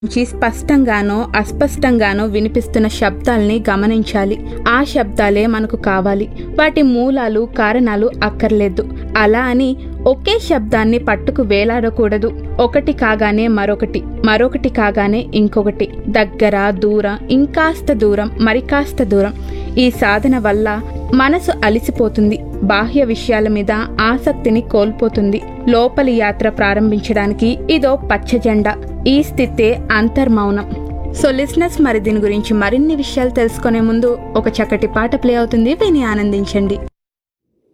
నుంచి స్పష్టంగానో అస్పష్టంగానో వినిపిస్తున్న శబ్దాల్ని గమనించాలి ఆ శబ్దాలే మనకు కావాలి వాటి మూలాలు కారణాలు అక్కర్లేదు అలా అని ఒకే శబ్దాన్ని పట్టుకు వేలాడకూడదు ఒకటి కాగానే మరొకటి మరొకటి కాగానే ఇంకొకటి దగ్గర దూరం ఇంకాస్త దూరం మరి కాస్త దూరం ఈ సాధన వల్ల మనసు అలిసిపోతుంది బాహ్య విషయాల మీద ఆసక్తిని కోల్పోతుంది లోపలి యాత్ర ప్రారంభించడానికి ఇదో పచ్చ జెండా ఈ స్థితే అంతర్మౌనం సో లిస్నెస్ మరి దీని గురించి మరిన్ని విషయాలు తెలుసుకునే ముందు ఒక చక్కటి పాట ప్లే అవుతుంది విని ఆనందించండి